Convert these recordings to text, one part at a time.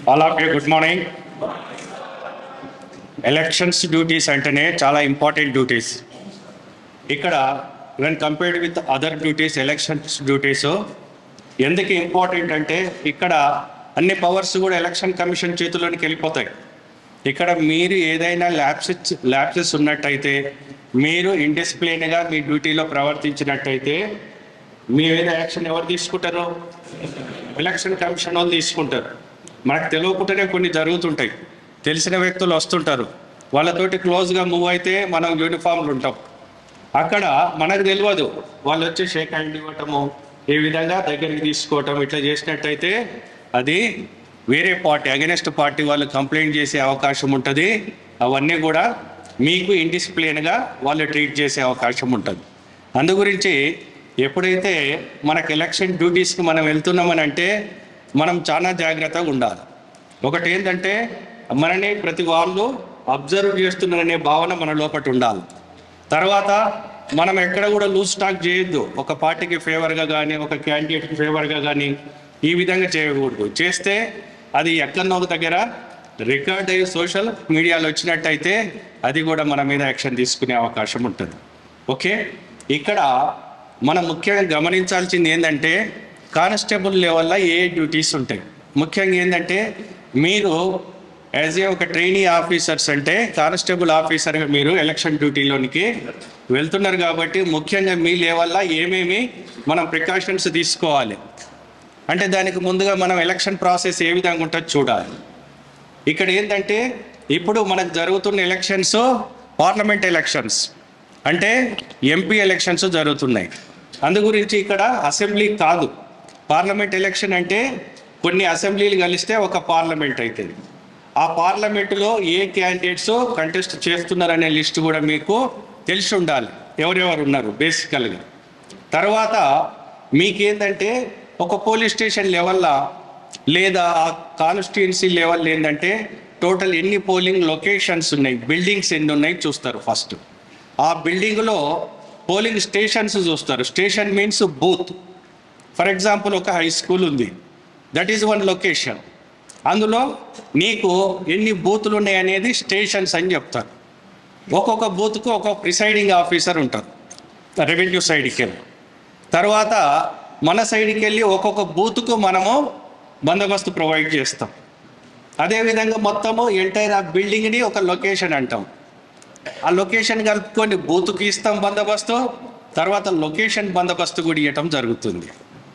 all of you good morning elections duties అంటేనే చాలా important duties ఇక్కడ when compared with other duties elections duties ఎందుకు important అంటే ఇక్కడ అన్ని పవర్స్ కూడా ఎలక్షన్ కమిషన్ చేతిలోనికి వెళ్ళిపోతాయి ఇక్కడ మీరు ఏదైనా ల్యాబ్సెస్ ల్యాబ్సెస్ ఉన్నట్టయితే మీరు ఇండిసిప్లిన్గా మీ డ్యూటీలో ప్రవర్తించినట్టయితే మీ మీద యాక్షన్ ఎవరు తీసుకుంటారు ఎలక్షన్ కమిషన్ వాళ్ళు తీసుకుంటారు మనకు తెలియకుండానే కొన్ని జరుగుతుంటాయి తెలిసిన వ్యక్తులు వస్తుంటారు వాళ్ళతోటి క్లోజ్గా మూవ్ అయితే మనం యూనిఫామ్లు ఉంటాం అక్కడ మనకు తెలియదు వాళ్ళు వచ్చి షేక్ హ్యాండ్ ఇవ్వటము ఏ విధంగా దగ్గరికి తీసుకోవటం ఇట్లా చేసినట్టయితే అది వేరే పార్టీ అగెనెస్ట్ పార్టీ వాళ్ళు కంప్లైంట్ చేసే అవకాశం ఉంటుంది అవన్నీ కూడా మీకు ఇండిసిప్లిన్గా వాళ్ళు ట్రీట్ చేసే అవకాశం ఉంటుంది అందు గురించి ఎప్పుడైతే మనకు ఎలక్షన్ డ్యూటీస్కి మనం వెళ్తున్నామని అంటే మనం చాలా జాగ్రత్తగా ఉండాలి ఒకటి ఏంటంటే మనని ప్రతి వాళ్ళు అబ్జర్వ్ చేస్తున్నారనే భావన మన లోపల ఉండాలి తర్వాత మనం ఎక్కడ కూడా లూజ్ స్టాక్ చేయొద్దు ఒక పార్టీకి ఫేవర్గా కానీ ఒక క్యాండిడేట్కి ఫేవర్గా కానీ ఈ విధంగా చేయకూడదు చేస్తే అది ఎక్కడో ఒక దగ్గర రికార్డ్ అయ్యి సోషల్ మీడియాలో వచ్చినట్టయితే అది కూడా మన మీద యాక్షన్ తీసుకునే అవకాశం ఉంటుంది ఓకే ఇక్కడ మనం ముఖ్యంగా గమనించాల్సింది ఏంటంటే కానిస్టేబుల్ లెవెల్లో ఏ డ్యూటీస్ ఉంటాయి ముఖ్యంగా ఏంటంటే మీరు యాజ్ ఏ ఒక ట్రైనీ ఆఫీసర్స్ అంటే కానిస్టేబుల్ ఆఫీసర్గా మీరు ఎలక్షన్ డ్యూటీలోనికి వెళ్తున్నారు కాబట్టి ముఖ్యంగా మీ లెవెల్లో ఏమేమి మనం ప్రికాషన్స్ తీసుకోవాలి అంటే దానికి ముందుగా మనం ఎలక్షన్ ప్రాసెస్ ఏ విధంగా ఉంటుందో చూడాలి ఇక్కడ ఏంటంటే ఇప్పుడు మనకు జరుగుతున్న ఎలక్షన్స్ పార్లమెంట్ ఎలక్షన్స్ అంటే ఎంపీ ఎలక్షన్స్ జరుగుతున్నాయి అందు గురించి ఇక్కడ అసెంబ్లీ కాదు పార్లమెంట్ ఎలక్షన్ అంటే కొన్ని అసెంబ్లీలు కలిస్తే ఒక పార్లమెంట్ అవుతుంది ఆ పార్లమెంటులో ఏ క్యాండిడేట్స్ కంటెస్ట్ చేస్తున్నారనే లిస్ట్ కూడా మీకు తెలిసి ఉండాలి ఎవరెవరు ఉన్నారు బేసికల్గా తర్వాత మీకేంటంటే ఒక పోలీస్ స్టేషన్ లెవెల్లో లేదా ఆ కాన్స్టిట్యున్సీ లెవెల్ ఏంటంటే టోటల్ ఎన్ని పోలింగ్ లొకేషన్స్ ఉన్నాయి బిల్డింగ్స్ ఎన్ని ఉన్నాయి చూస్తారు ఫస్ట్ ఆ బిల్డింగ్లో పోలింగ్ స్టేషన్స్ చూస్తారు station means booth for example ఒక హై స్కూల్ ఉంది దట్ ఈజ్ వన్ లొకేషన్ అందులో నీకు ఎన్ని బూతులు ఉన్నాయి అనేది స్టేషన్స్ అని చెప్తారు ఒక్కొక్క బూత్కు ఒక్కొక్క ప్రిసైడింగ్ ఆఫీసర్ ఉంటారు రెవెన్యూ సైడ్కి వెళ్ళి తర్వాత మన సైడ్కి వెళ్ళి ఒక్కొక్క బూత్కు మనము బందోబస్తు ప్రొవైడ్ చేస్తాం అదేవిధంగా మొత్తము ఎంటైర్ ఆ బిల్డింగ్ని ఒక లొకేషన్ అంటాం ఆ లొకేషన్ కలుపుకొని బూత్కి ఇస్తాం బందోబస్తు తర్వాత లొకేషన్ బందోబస్తు కూడా ఇవ్వటం జరుగుతుంది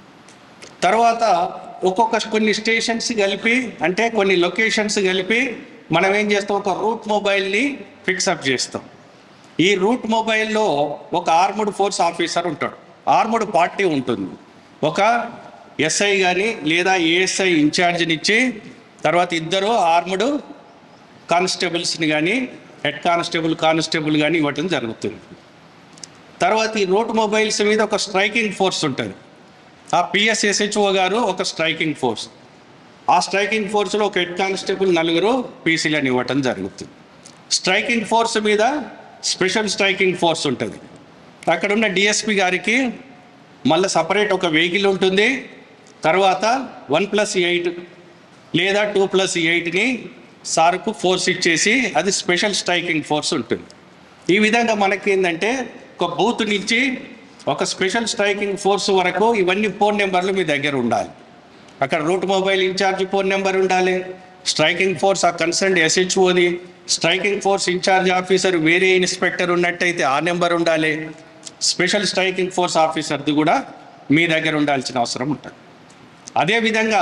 తర్వాత ఒక్కొక్క కొన్ని స్టేషన్స్ కలిపి అంటే కొన్ని లొకేషన్స్ కలిపి మనం ఏం చేస్తాం ఒక రూట్ మొబైల్ని ఫిక్సప్ చేస్తాం ఈ రూట్ మొబైల్లో ఒక ఆర్ముడ్ ఫోర్స్ ఆఫీసర్ ఉంటాడు ఆర్ముడ్ పార్టీ ఉంటుంది ఒక ఎస్ఐ కానీ లేదా ఏఎస్ఐ ఇన్ఛార్జ్ని ఇచ్చి తర్వాత ఇద్దరు ఆర్ముడ్ కానిస్టేబుల్స్ని కానీ హెడ్ కానిస్టేబుల్ కానిస్టేబుల్ కానీ ఇవ్వటం జరుగుతుంది తర్వాత ఈ రూట్ మొబైల్స్ మీద ఒక స్ట్రైకింగ్ ఫోర్స్ ఉంటుంది ఆ పిఎస్ఎస్హెచ్ఓ గారు ఒక స్ట్రైకింగ్ ఫోర్స్ ఆ స్ట్రైకింగ్ ఫోర్స్లో ఒక హెడ్ కానిస్టేబుల్ నలుగురు పీసీలను ఇవ్వటం జరుగుతుంది స్ట్రైకింగ్ ఫోర్స్ మీద స్పెషల్ స్ట్రైకింగ్ ఫోర్స్ ఉంటుంది అక్కడ ఉన్న డిఎస్పి గారికి మళ్ళీ సపరేట్ ఒక వెహికల్ ఉంటుంది తర్వాత వన్ ప్లస్ ఎయిట్ లేదా టూ ప్లస్ ఎయిట్ని సార్కు ఫోర్స్ ఇచ్చేసి అది స్పెషల్ స్ట్రైకింగ్ ఫోర్స్ ఉంటుంది ఈ విధంగా మనకి ఏంటంటే ఒక బూత్ నుంచి ఒక స్పెషల్ స్ట్రైకింగ్ ఫోర్స్ వరకు ఇవన్నీ ఫోన్ నెంబర్లు మీ దగ్గర ఉండాలి అక్కడ route mobile incharge phone number ఉండాలి స్ట్రైకింగ్ ఫోర్స్ ఆ కన్సర్న్ ఎస్హెచ్ఓది స్ట్రైకింగ్ ఫోర్స్ ఇన్ఛార్జ్ ఆఫీసర్ వేరే ఇన్స్పెక్టర్ ఉన్నట్టయితే ఆ నెంబర్ ఉండాలి స్పెషల్ స్ట్రైకింగ్ ఫోర్స్ ఆఫీసర్ది కూడా మీ దగ్గర ఉండాల్సిన అవసరం ఉంటుంది అదేవిధంగా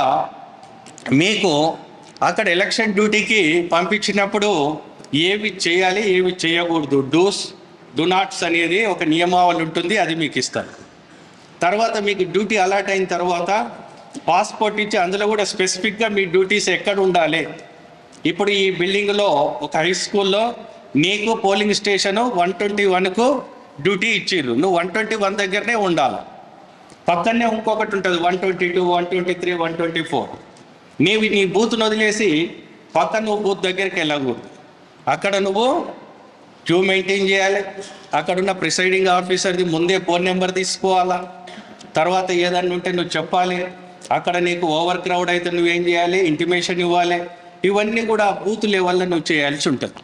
మీకు అక్కడ ఎలక్షన్ డ్యూటీకి పంపించినప్పుడు ఏవి చేయాలి ఏవి చేయకూడదు డూస్ డు నాట్స్ అనేది ఒక నియమావళి ఉంటుంది అది మీకు ఇస్తారు తర్వాత మీకు డ్యూటీ అలాట్ అయిన తర్వాత పాస్పోర్ట్ ఇచ్చి అందులో కూడా స్పెసిఫిక్గా మీ డ్యూటీస్ ఎక్కడ ఉండాలి ఇప్పుడు ఈ బిల్డింగ్లో ఒక హై స్కూల్లో నీకు పోలింగ్ స్టేషను వన్ ట్వంటీ వన్కు డ్యూటీ ఇచ్చిర్రు నువ్వు వన్ ట్వంటీ వన్ దగ్గరనే ఉండాలి పక్కనే ఇంకొకటి ఉంటుంది one twenty two one twenty three one twenty four నీవు నీ బూత్ను వదిలేసి పక్కన నువ్వు బూత్ దగ్గరికి వెళ్ళకూడదు అక్కడ నువ్వు క్యూ మెయింటైన్ చేయాలి అక్కడ ఉన్న ప్రిసైడింగ్ ఆఫీసర్ది ముందే ఫోన్ నెంబర్ తీసుకోవాలా తర్వాత ఏదన్నా ఉంటే నువ్వు చెప్పాలి అక్కడ నీకు ఓవర్ క్రౌడ్ అయితే నువ్వేం చేయాలి ఇంటిమేషన్ ఇవ్వాలి ఇవన్నీ కూడా బూత్ లెవెల్లో నువ్వు చేయాల్సి ఉంటుంది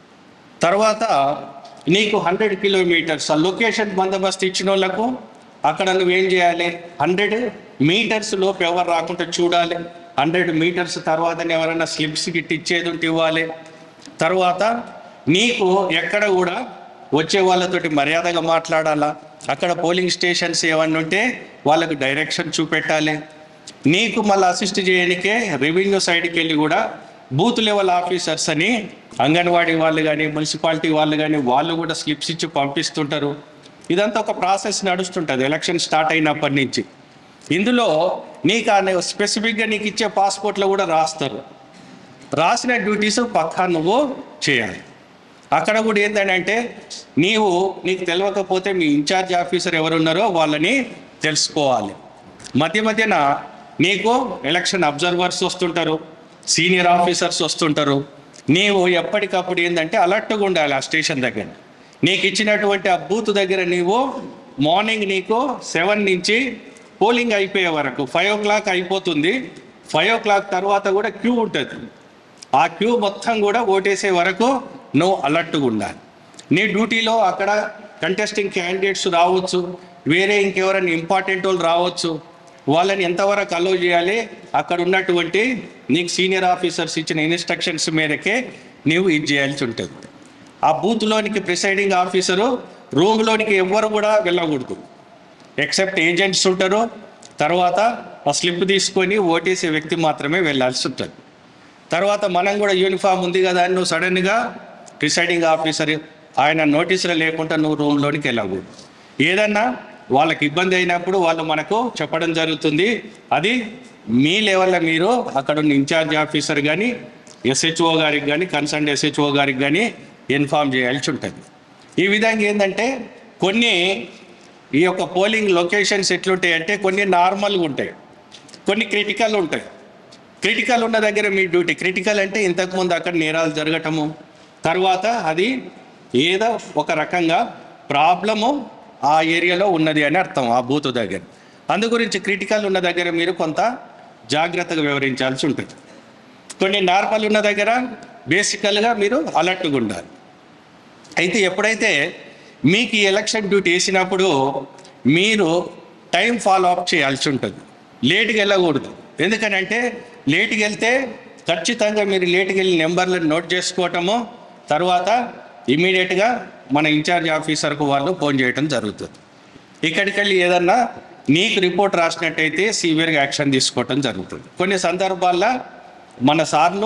తర్వాత నీకు హండ్రెడ్ కిలోమీటర్స్ ఆ లొకేషన్ బందోబస్తు ఇచ్చిన వాళ్ళకు అక్కడ నువ్వేం చేయాలి హండ్రెడ్ మీటర్స్ లోపు ఎవరు రాకుండా చూడాలి హండ్రెడ్ మీటర్స్ తర్వాత ఎవరైనా స్లిప్స్ గిట్టి ఇచ్చేది ఉంటే ఇవ్వాలి తర్వాత నీకు ఎక్కడ కూడా వచ్చే వాళ్ళతోటి మర్యాదగా మాట్లాడాలా అక్కడ పోలింగ్ స్టేషన్స్ ఏమన్నా ఉంటే వాళ్ళకు డైరెక్షన్ చూపెట్టాలి నీకు మళ్ళీ అసిస్ట్ చేయడానికే రెవెన్యూ సైడ్కి వెళ్ళి కూడా బూత్ లెవెల్ ఆఫీసర్స్ అని అంగన్వాడీ వాళ్ళు కానీ మున్సిపాలిటీ వాళ్ళు కానీ వాళ్ళు కూడా స్లిప్స్ ఇచ్చి పంపిస్తుంటారు ఇదంతా ఒక ప్రాసెస్ నడుస్తుంటుంది ఎలక్షన్ స్టార్ట్ అయినప్పటి నుంచి ఇందులో నీకు ఆ స్పెసిఫిక్గా నీకు ఇచ్చే పాస్పోర్ట్లో కూడా రాస్తారు రాసిన డ్యూటీస్ పక్కా నువ్వు చేయాలి అక్కడ కూడా ఏంటంటే నీవు నీకు తెలియకపోతే మీ ఇన్ఛార్జ్ ఆఫీసర్ ఎవరున్నారో వాళ్ళని తెలుసుకోవాలి మధ్య మధ్యన నీకు ఎలక్షన్ అబ్జర్వర్స్ వస్తుంటారు సీనియర్ ఆఫీసర్స్ వస్తుంటారు నీవు ఎప్పటికప్పుడు ఏంటంటే అలర్ట్గా ఉండాలి ఆ స్టేషన్ దగ్గర నీకు ఇచ్చినటువంటి ఆ బూత్ దగ్గర నీవు మార్నింగ్ నీకు సెవెన్ నుంచి పోలింగ్ అయిపోయే వరకు ఫైవ్ ఓ క్లాక్ అయిపోతుంది ఫైవ్ ఓ క్లాక్ తర్వాత కూడా క్యూ ఉంటుంది ఆ క్యూ మొత్తం కూడా ఓటేసే వరకు నువ్వు అలర్ట్గా ఉండాలి నీ డ్యూటీలో అక్కడ కంటెస్టింగ్ క్యాండిడేట్స్ రావచ్చు వేరే ఇంకెవరైనా ఇంపార్టెంట్ వాళ్ళు రావచ్చు వాళ్ళని ఎంతవరకు అలో చేయాలి అక్కడ ఉన్నటువంటి నీకు సీనియర్ ఆఫీసర్స్ ఇచ్చిన ఇన్స్ట్రక్షన్స్ మేరకే నీవు ఇది చేయాల్సి ఉంటుంది ఆ బూత్లోనికి ప్రిసైడింగ్ ఆఫీసరు రూమ్లోనికి ఎవ్వరు కూడా వెళ్ళకూడదు ఎక్సెప్ట్ ఏజెంట్స్ ఉంటారు తర్వాత ఆ స్లిప్ తీసుకొని ఓటేసే వ్యక్తి మాత్రమే వెళ్ళాల్సి ఉంటుంది తర్వాత మనం కూడా యూనిఫామ్ ఉంది కదా అని నువ్వు సడన్గా ప్రిసైడింగ్ ఆఫీసర్ ఆయన నోటీసులు లేకుండా నువ్వు రూమ్లోనికి వెళ్ళకూడదు ఏదన్నా వాళ్ళకి ఇబ్బంది అయినప్పుడు వాళ్ళు మనకు చెప్పడం జరుగుతుంది అది మీ లెవెల్లో మీరు అక్కడ ఉన్న ఇన్ఛార్జ్ ఆఫీసర్ కానీ ఎస్హెచ్ఓ గారికి కానీ కన్సర్న్ ఎస్హెచ్ఓ గారికి కానీ ఇన్ఫామ్ చేయాల్సి ఉంటుంది ఈ విధంగా ఏంటంటే కొన్ని ఈ యొక్క పోలింగ్ లొకేషన్స్ ఎట్లుంటాయి అంటే కొన్ని నార్మల్గా ఉంటాయి కొన్ని క్రిటికల్ ఉంటాయి క్రిటికల్ ఉన్న దగ్గర మీ డ్యూటీ క్రిటికల్ అంటే ఇంతకుముందు అక్కడ నేరాలు జరగటము తర్వాత అది ఏదో ఒక రకంగా ప్రాబ్లము ఆ ఏరియాలో ఉన్నది అని అర్థం ఆ బూత్ దగ్గర అందు గురించి క్రిటికల్ ఉన్న దగ్గర మీరు కొంత జాగ్రత్తగా వివరించాల్సి ఉంటుంది కొన్ని నార్మల్ ఉన్న దగ్గర బేసికల్గా మీరు అలర్ట్గా ఉండాలి అయితే ఎప్పుడైతే మీకు ఈ ఎలక్షన్ డ్యూటీ వేసినప్పుడు మీరు టైం ఫాలో అప్ చేయాల్సి ఉంటుంది లేట్గా వెళ్ళకూడదు ఎందుకనంటే లేట్కి వెళ్తే ఖచ్చితంగా మీరు లేట్కి వెళ్ళి నెంబర్లను నోట్ చేసుకోవటము తర్వాత ఇమీడియట్గా మన ఇన్ఛార్జ్ ఆఫీసర్కు వాళ్ళు ఫోన్ చేయడం జరుగుతుంది ఇక్కడికి వెళ్ళి ఏదన్నా నీకు రిపోర్ట్ రాసినట్టయితే సివియర్గా యాక్షన్ తీసుకోవటం జరుగుతుంది కొన్ని సందర్భాల్లో మన సార్లు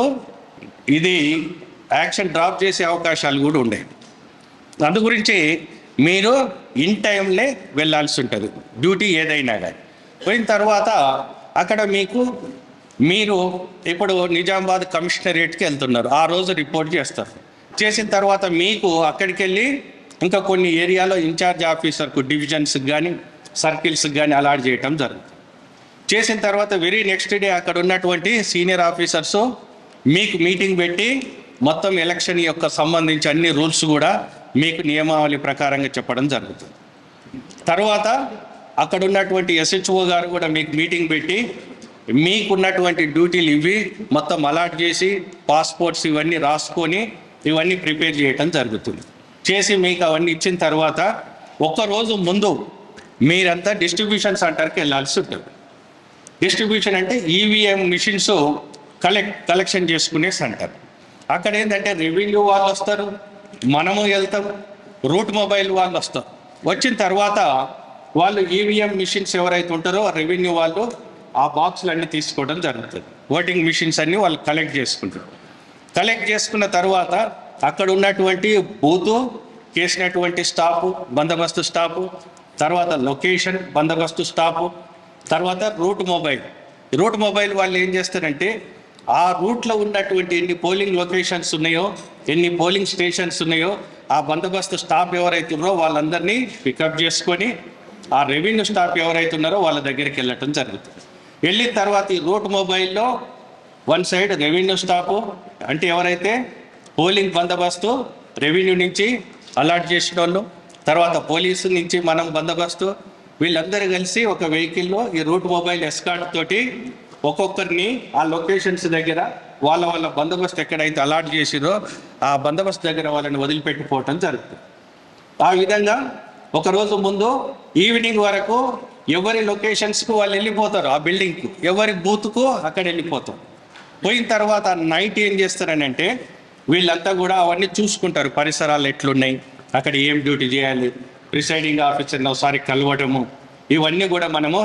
ఇది యాక్షన్ డ్రాప్ చేసే అవకాశాలు కూడా ఉండేవి అందు గురించి మీరు ఇన్ టైంలే వెళ్ళాల్సి ఉంటుంది డ్యూటీ ఏదైనా కానీ పోయిన తర్వాత అక్కడ మీకు మీరు ఇప్పుడు నిజామాబాద్ కమిషనరేట్కి వెళ్తున్నారు ఆ రోజు రిపోర్ట్ చేస్తారు చేసిన తర్వాత మీకు అక్కడికి వెళ్ళి ఇంకా కొన్ని ఏరియాలో ఇన్ఛార్జ్ ఆఫీసర్కు డివిజన్స్కి కానీ సర్కిల్స్కి కానీ అలాట్ చేయటం జరుగుతుంది చేసిన తర్వాత వెరీ నెక్స్ట్ డే అక్కడ ఉన్నటువంటి సీనియర్ ఆఫీసర్స్ మీకు మీటింగ్ పెట్టి మొత్తం ఎలక్షన్ యొక్క సంబంధించి అన్ని రూల్స్ కూడా మీకు నియమావళి ప్రకారంగా చెప్పడం జరుగుతుంది తర్వాత అక్కడ ఉన్నటువంటి ఎస్హెచ్ఓ గారు కూడా మీకు మీటింగ్ పెట్టి మీకున్నటువంటి డ్యూటీలు ఇవి మొత్తం అలాట్ చేసి పాస్పోర్ట్స్ ఇవన్నీ రాసుకొని ఇవన్నీ ప్రిపేర్ చేయటం జరుగుతుంది చేసి మీకు అవన్నీ ఇచ్చిన తర్వాత ఒక్కరోజు ముందు మీరంతా డిస్ట్రిబ్యూషన్ సెంటర్కి వెళ్ళాల్సి ఉంటుంది డిస్ట్రిబ్యూషన్ అంటే ఈవీఎం మిషన్స్ కలెక్ట్ కలెక్షన్ చేసుకునే సెంటర్ అక్కడ ఏంటంటే రెవెన్యూ వాళ్ళు వస్తారు మనము వెళ్తాం రూట్ మొబైల్ వాళ్ళు వస్తారు వచ్చిన తర్వాత వాళ్ళు ఈవీఎం మిషన్స్ ఎవరైతే ఉంటారో రెవెన్యూ వాళ్ళు ఆ బాక్సులు అన్నీ తీసుకోవడం జరుగుతుంది ఓటింగ్ మిషన్స్ అన్నీ వాళ్ళు కలెక్ట్ చేసుకుంటారు కలెక్ట్ చేసుకున్న తర్వాత అక్కడ ఉన్నటువంటి బూతు చేసినటువంటి స్టాఫ్ బందోబస్తు స్టాఫ్ తర్వాత లొకేషన్ బందోబస్తు స్టాఫ్ తర్వాత రూట్ మొబైల్ రూట్ మొబైల్ వాళ్ళు ఏం చేస్తారంటే ఆ రూట్లో ఉన్నటువంటి ఎన్ని పోలింగ్ లొకేషన్స్ ఉన్నాయో ఎన్ని పోలింగ్ స్టేషన్స్ ఉన్నాయో ఆ బందోబస్తు స్టాఫ్ ఎవరైతే ఉన్నారో వాళ్ళందరినీ పికప్ చేసుకొని ఆ రెవెన్యూ స్టాఫ్ ఎవరైతే ఉన్నారో వాళ్ళ దగ్గరికి వెళ్ళటం జరుగుతుంది వెళ్ళిన తర్వాత ఈ రూట్ మొబైల్లో వన్ సైడ్ రెవెన్యూ స్టాఫ్ అంటే ఎవరైతే పోలింగ్ బందోబస్తు రెవెన్యూ నుంచి అలాట్ చేసిన వాళ్ళు తర్వాత పోలీసు నుంచి మనం బందోబస్తు వీళ్ళందరూ కలిసి ఒక వెహికల్లో ఈ రూట్ మొబైల్ ఎస్కార్ట్ తోటి ఒక్కొక్కరిని ఆ లొకేషన్స్ దగ్గర వాళ్ళ వాళ్ళ బందోబస్తు ఎక్కడైతే అలాట్ చేసిరో ఆ బందోబస్తు దగ్గర వాళ్ళని వదిలిపెట్టిపోవటం జరుగుతుంది ఆ విధంగా ఒక రోజు ముందు ఈవినింగ్ వరకు ఎవరి లొకేషన్స్కు వాళ్ళు వెళ్ళిపోతారు ఆ బిల్డింగ్కు ఎవరి బూత్కు అక్కడ వెళ్ళిపోతారు పోయిన తర్వాత నైట్ ఏం చేస్తారని అంటే వీళ్ళంతా కూడా అవన్నీ చూసుకుంటారు పరిసరాలు ఎట్లున్నాయి అక్కడ ఏం డ్యూటీ చేయాలి ప్రిసైడింగ్ ఆఫీసర్ని ఒకసారి కలవటము ఇవన్నీ కూడా మనము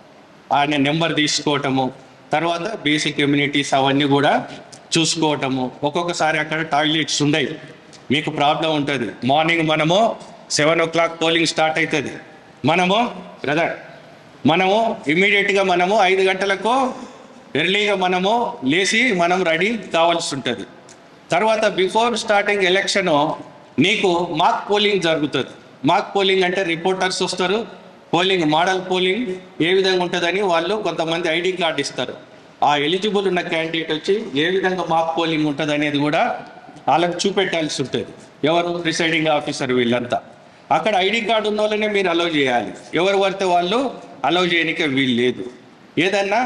ఆయన నెంబర్ తీసుకోవటము తర్వాత బేసిక్ ఇమ్యూనిటీస్ అవన్నీ కూడా చూసుకోవటము ఒక్కొక్కసారి అక్కడ టాయిలెట్స్ ఉండయి మీకు ప్రాబ్లం ఉంటుంది మార్నింగ్ మనము seven o'clock polling start అవుతుంది మనము బ్రదర్ మనము ఇమ్మీడియట్గా మనము ఐదు గంటలకు ఎర్లీగా మనము లేచి మనం రెడీ కావాల్సి ఉంటుంది తర్వాత బిఫోర్ స్టార్టింగ్ ఎలక్షన్ నీకు మాక్ పోలింగ్ జరుగుతుంది మాక్ పోలింగ్ అంటే రిపోర్టర్స్ వస్తారు పోలింగ్ మోడల్ పోలింగ్ ఏ విధంగా ఉంటుందని వాళ్ళు కొంతమంది ఐడి కార్డు ఇస్తారు ఆ ఎలిజిబుల్ ఉన్న క్యాండిడేట్ వచ్చి ఏ విధంగా మాక్ పోలింగ్ ఉంటుంది అనేది కూడా వాళ్ళకి చూపెట్టాల్సి ఉంటుంది ఎవరు ప్రిసైడింగ్ ఆఫీసర్ వీళ్ళంతా అక్కడ ఐడి కార్డు ఉన్న వాళ్ళనే మీరు అలౌ చేయాలి ఎవరు పడితే వాళ్ళు అలౌ చేయడానికి వీలు లేదు ఏదన్నా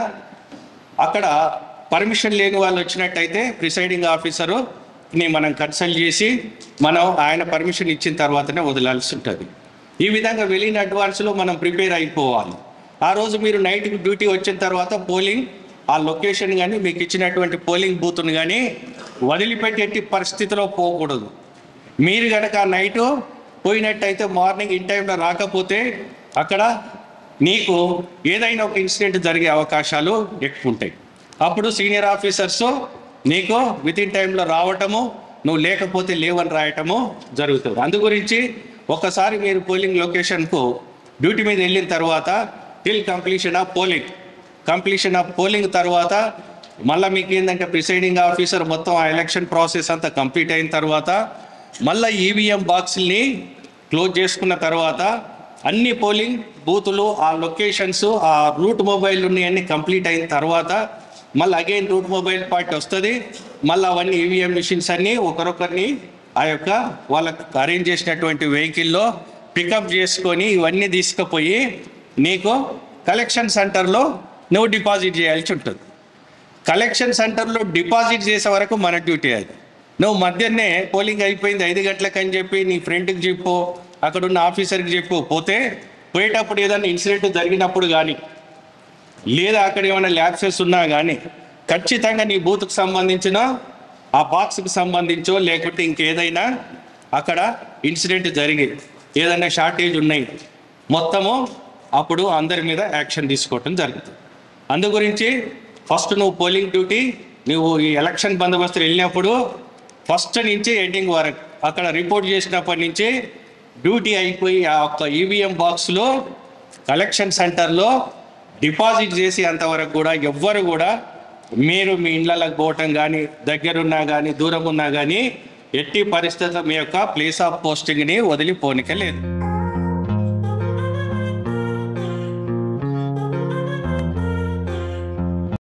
అక్కడ పర్మిషన్ లేని వాళ్ళు వచ్చినట్టయితే ప్రిసైడింగ్ ఆఫీసరు ని మనం కన్సల్ట్ చేసి మనం ఆయన పర్మిషన్ ఇచ్చిన తర్వాతనే వదలాల్సి ఉంటుంది ఈ విధంగా వెళ్ళిన అడ్వాన్స్లో మనం ప్రిపేర్ అయిపోవాలి ఆ రోజు మీరు నైట్కి డ్యూటీ వచ్చిన తర్వాత పోలింగ్ ఆ లొకేషన్ కానీ మీకు ఇచ్చినటువంటి పోలింగ్ బూత్ను కానీ వదిలిపెట్టేటి పరిస్థితిలో పోకూడదు మీరు కనుక ఆ నైటు పోయినట్టయితే మార్నింగ్ ఇన్ టైంలో రాకపోతే అక్కడ నీకు ఏదైనా ఒక ఇన్సిడెంట్ జరిగే అవకాశాలు ఎక్కువ ఉంటాయి అప్పుడు సీనియర్ ఆఫీసర్స్ నీకు విత్ ఇన్ టైంలో రావటము నువ్వు లేకపోతే లేవని రాయటము జరుగుతుంది అందు గురించి ఒకసారి మీరు పోలింగ్ లొకేషన్కు డ్యూటీ మీద వెళ్ళిన తర్వాత till completion of polling completion of polling తర్వాత మళ్ళీ మీకు ఏంటంటే ప్రిసైడింగ్ ఆఫీసర్ మొత్తం ఆ ఎలక్షన్ ప్రాసెస్ అంతా కంప్లీట్ అయిన తర్వాత మళ్ళీ ఈవీఎం బాక్స్ని క్లోజ్ చేసుకున్న తర్వాత అన్ని పోలింగ్ బూతులు ఆ లొకేషన్స్ ఆ రూట్ మొబైల్ ఉన్నాయన్నీ కంప్లీట్ అయిన తర్వాత మళ్ళీ అగైన్ రూట్ మొబైల్ పార్టీ వస్తుంది మళ్ళీ అవన్నీ ఈవీఎం మిషన్స్ అన్నీ ఒకరొకరిని ఆ యొక్క వాళ్ళకు అరేంజ్ చేసినటువంటి వెహికల్లో పికప్ చేసుకొని ఇవన్నీ తీసుకుపోయి నీకు కలెక్షన్ సెంటర్లో నువ్వు డిపాజిట్ చేయాల్సి ఉంటుంది కలెక్షన్ సెంటర్లో డిపాజిట్ చేసే వరకు మన డ్యూటీ అది నువ్వు మధ్యనే పోలింగ్ అయిపోయింది ఐదు గంటలకు అని చెప్పి నీ ఫ్రెండ్కి చెప్పు అక్కడ ఉన్న ఆఫీసర్కి చెప్పు పోతే పోయేటప్పుడు ఏదైనా ఇన్సిడెంట్ జరిగినప్పుడు కానీ లేదా అక్కడ ఏమైనా ల్యాబ్సెస్ ఉన్నా కానీ ఖచ్చితంగా నీ బూత్కి సంబంధించిన ఆ బాక్స్కి సంబంధించో లేకుంటే ఇంకేదైనా అక్కడ ఇన్సిడెంట్ జరిగి ఏదైనా షార్టేజ్ ఉన్నాయి మొత్తము అప్పుడు అందరి మీద యాక్షన్ తీసుకోవటం జరుగుతుంది అందు గురించి ఫస్ట్ నువ్వు పోలింగ్ డ్యూటీ నువ్వు ఈ ఎలక్షన్ బందోబస్తు వెళ్ళినప్పుడు ఫస్ట్ నుంచి ఎండింగ్ వరకు అక్కడ రిపోర్ట్ చేసినప్పటి నుంచి డ్యూటీ అయిపోయి ఆ ఒక్క ఈవీఎం బాక్స్లో కలెక్షన్ సెంటర్లో డిపాజిట్ చేసి అంతవరకు కూడా ఎవ్వరు కూడా మీరు మీ ఇళ్ళకి పోవటం కానీ దగ్గరున్నా కానీ దూరం ఉన్నా కానీ ఎట్టి పరిస్థితుల్లో మీ యొక్క ప్లేస్ ఆఫ్ పోస్టింగ్ని వదిలిపోనిక లేదు